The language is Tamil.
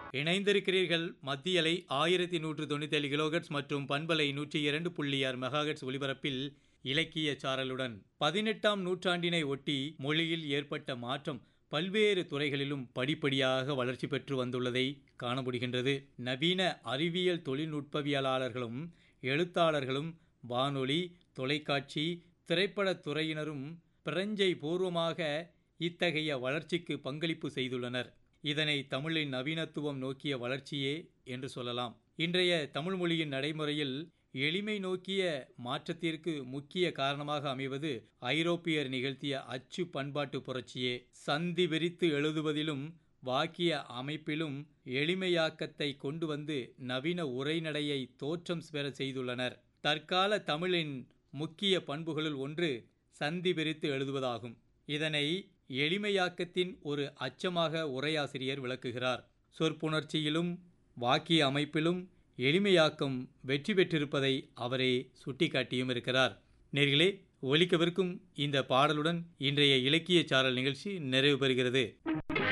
இணைந்திருக்கிறீர்கள் மத்தியலை ஆயிரத்தி நூற்று தொண்ணூத்தேழு கிலோகட்ஸ் மற்றும் பண்பலை நூற்றி இரண்டு புள்ளி ஆறு மெகாஹெட்ஸ் ஒலிபரப்பில் இலக்கிய சாரலுடன் பதினெட்டாம் நூற்றாண்டினை ஒட்டி மொழியில் ஏற்பட்ட மாற்றம் பல்வேறு துறைகளிலும் படிப்படியாக வளர்ச்சி பெற்று வந்துள்ளதை காண முடிகின்றது நவீன அறிவியல் தொழில்நுட்பவியலாளர்களும் எழுத்தாளர்களும் வானொலி தொலைக்காட்சி திரைப்படத் துறையினரும் பிரஞ்சை பூர்வமாக இத்தகைய வளர்ச்சிக்கு பங்களிப்பு செய்துள்ளனர் இதனை தமிழின் நவீனத்துவம் நோக்கிய வளர்ச்சியே என்று சொல்லலாம் இன்றைய தமிழ் மொழியின் நடைமுறையில் எளிமை நோக்கிய மாற்றத்திற்கு முக்கிய காரணமாக அமைவது ஐரோப்பியர் நிகழ்த்திய அச்சு பண்பாட்டு புரட்சியே சந்தி விரித்து எழுதுவதிலும் வாக்கிய அமைப்பிலும் எளிமையாக்கத்தை கொண்டு வந்து நவீன உரைநடையை தோற்றம் பெற செய்துள்ளனர் தற்கால தமிழின் முக்கிய பண்புகளுள் ஒன்று சந்தி விரித்து எழுதுவதாகும் இதனை எளிமையாக்கத்தின் ஒரு அச்சமாக உரையாசிரியர் விளக்குகிறார் சொற்புணர்ச்சியிலும் வாக்கிய அமைப்பிலும் எளிமையாக்கம் வெற்றி பெற்றிருப்பதை அவரே சுட்டிக்காட்டியும் இருக்கிறார் நேர்களே ஒலிக்கவிருக்கும் இந்த பாடலுடன் இன்றைய இலக்கிய சாரல் நிகழ்ச்சி நிறைவு பெறுகிறது